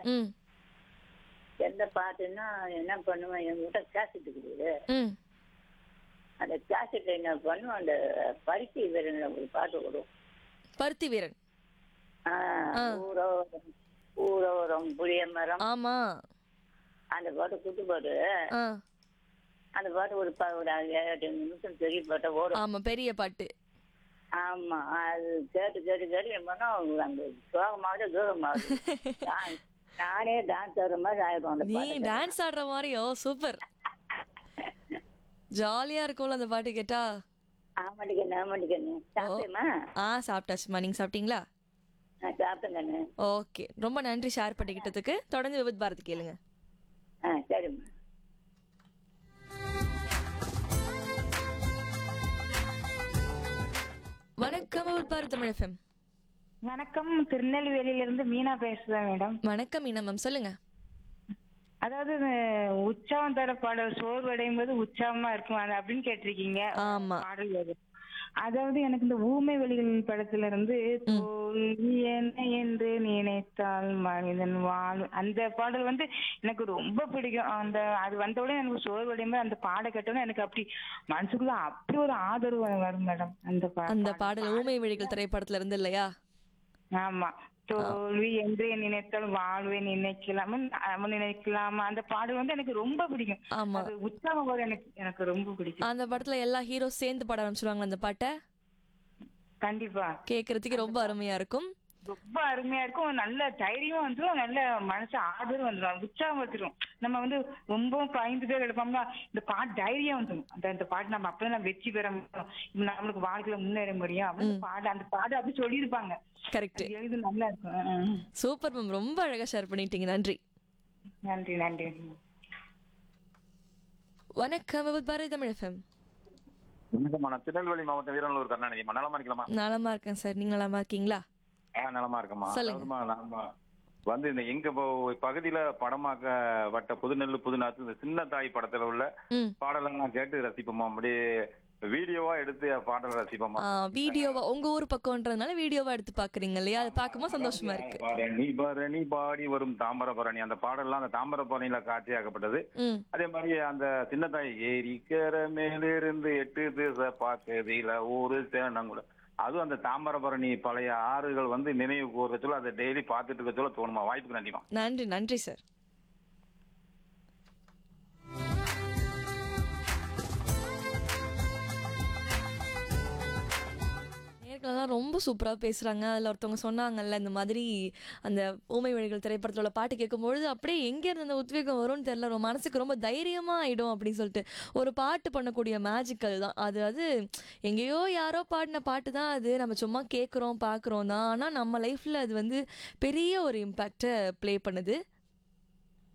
ம் எந்த பாட்டுன்னா என்ன பண்ணுவேன் என்கிட்ட கேசட் இருக்குது ம் அந்த கேசட் என்ன பண்ணும் அந்த பருத்தி வீரன்ல ஒரு பாட்டு வரும் பருத்தி வீரன் ஆ, ஆ. ஊரோரம் ஊரோரம் புளிய மரம் ஆமா அந்த பாட்டு குத்து பாட்டு ஆ அந்த பாட்டு ஒரு ப- ஒரு ஏழு எட்டு நிமிஷம் பெரிய பாட்டை ஓடும் ஆமா பெரிய பாட்டு ஆமா அது கேட்டு கேட்டு கேட்டு என்ன பண்ணா அந்த சோகமாவது தூரமாவது நான் நானே டான்ஸ் ஆடுற மாதிரி ஆயிடும் அந்த நீ பாட்டு டான்ஸ் ஆடுற மாதிரியோ சூப்பர் ஜாலியா இருக்கும்ல அந்த பாட்டு கேட்டா ஆமாட்டிக்கண்ணு ஆமாட்டிக்கண்ணு சாப்பிட்டேம்மா ஆ சாப்பிட்டாச்சுமா நீங்க சாப்பிட்டீங்களா நான் சாப்பிட்டேங்கண்ணு ஓகே ரொம்ப நன்றி ஷேர் பண்ணிக்கிட்டதுக்கு தொடர்ந்து விபத் பாரதி கேளுங்க ஆ சரிம்மா வணக்கம் விபத் பாரதி தமிழ் எஃப்எம் வணக்கம் திருநெல்வேலியில இருந்து மீனா பேசுறேன் மேடம் வணக்கம் மீனா மேம் சொல்லுங்க அதாவது இந்த உற்சாகத்தோட பாடல் சோர்வடையும் போது உற்சாகமா இருக்கும் அது அப்படின்னு கேட்டிருக்கீங்க ஆமா. பாடல் அது அதாவது எனக்கு இந்த ஊமை வெளிகள் படத்துல இருந்து தோல்வி என்ன என்று நினைத்தால் மனிதன் வாழ் அந்த பாடல் வந்து எனக்கு ரொம்ப பிடிக்கும் அந்த அது வந்த உடனே எனக்கு சோர்வடையும் போது அந்த பாட கேட்டோன்னே எனக்கு அப்படி மனசுக்குள்ள அப்படி ஒரு ஆதரவு வரும் மேடம் அந்த பா- அந்த பாடல் ஊமை வழிகள் திரைப்படத்துல இருந்து இல்லையா ஆமா தோல்வி என்று நினைத்தால் வாழ்வை நினைக்கலாம் அவன் நினைக்கலாமா அந்த பாடல் வந்து எனக்கு ரொம்ப பிடிக்கும் ஆமா அது உற்சாகம் வரும் எனக்கு எனக்கு ரொம்ப பிடிக்கும் அந்த படத்துல எல்லா ஹீரோ சேர்ந்து பாட ஆரம்பிச்சிருவாங்க அந்த பாட்டை கண்டிப்பா கேக்குறதுக்கு ரொம்ப அருமையா இருக்கும் ரொம்ப அருமையா இருக்கும் ஒரு நல்ல தைரியம் வந்துடும் நல்ல மனசு ஆதரவு வந்துடும் உற்சாகம் வந்துடும் நம்ம வந்து ரொம்ப பயந்துட்டே கிடப்போம்னா இந்த பாட்டு தைரியம் வந்துடும் அந்த அந்த பாட்டு நம்ம அப்பதான் நம்ம வெற்றி பெற முடியும் இப்ப நம்மளுக்கு வாழ்க்கையில முன்னேற முடியும் அப்படின்னு பாடு அந்த பாடு அப்படி சொல்லியிருப்பாங்க கரெக்ட் அது எழுது நல்லா இருக்கும் ஆ, ஆ. சூப்பர் மேம் ரொம்ப அழகா ஷேர் பண்ணிட்டீங்க நன்றி நன்றி நன்றி வணக்கம் விபத் பாரதி தமிழ் எஃப்எம் வணக்கம்மா நான் திருநெல்வேலி மாவட்டம் வீரநல்லூர் கருணாநிதி நலமா இருக்கலாமா நலமா இருக்கேன் சார் நீங்க நலமா இருக்கீங்களா ஆ நலமா இருக்கம்மா சொல்லுங்க. அதாவதுமா, நாம வந்து இந்த எங்க ப- பகுதியில படமாக்கப்பட்ட புதுநெல்லு புதுநாத்து இந்த சின்ன தாய் படத்துல உள்ள ம் பாடலெல்லாம் கேட்டு ரசிப்போமா அப்படியே வீடியோவா எடுத்து பாடல் ரசிப்போமா ஆ, வீடியோவா உங்க ஊர் பக்கம்ன்றதுனால வீடியோவா எடுத்து பாக்குறீங்க இல்லையா அதை பார்க்கும்போது சந்தோஷமா இருக்கு பரணி பரணி பாடி வரும் தாமிரபரணி அந்த பாடல்லாம் அந்த தாமிரபரணியில காட்சியாக்கப்பட்டது ம் அதே மாதிரி அந்த சின்னதாய் ஏரிக்கர மேலிருந்து எட்டு திசை பார்க்கதில ஒரு சேனங்குட அதுவும் அந்த தாமிரபரணி பழைய ஆறுகள் வந்து நினைவு கூற சொல்ல அதை டெய்லி பார்த்துட்டு இருக்க சொல்ல தோணுமா வாய்ப்புக்கு நன்றிமா நன்றி நன்றி சார் நேர்களெல்லாம் ரொம்ப சூப்பராக பேசுகிறாங்க அதில் ஒருத்தவங்க சொன்னாங்கல்ல இந்த மாதிரி அந்த ஊமை வழிகள் திரைப்படத்தில் உள்ள பாட்டு கேட்கும்பொழுது அப்படியே எங்கேருந்து அந்த உத்வேகம் வரும்னு தெரியல ரொம்ப மனசுக்கு ரொம்ப தைரியமாக ஆகிடும் அப்படின்னு சொல்லிட்டு ஒரு பாட்டு பண்ணக்கூடிய மேஜிக்கல் தான் அது அது எங்கேயோ யாரோ பாடின பாட்டு தான் அது நம்ம சும்மா கேட்குறோம் பார்க்குறோம் தான் ஆனால் நம்ம லைஃப்பில் அது வந்து பெரிய ஒரு இம்பேக்டை ப்ளே பண்ணுது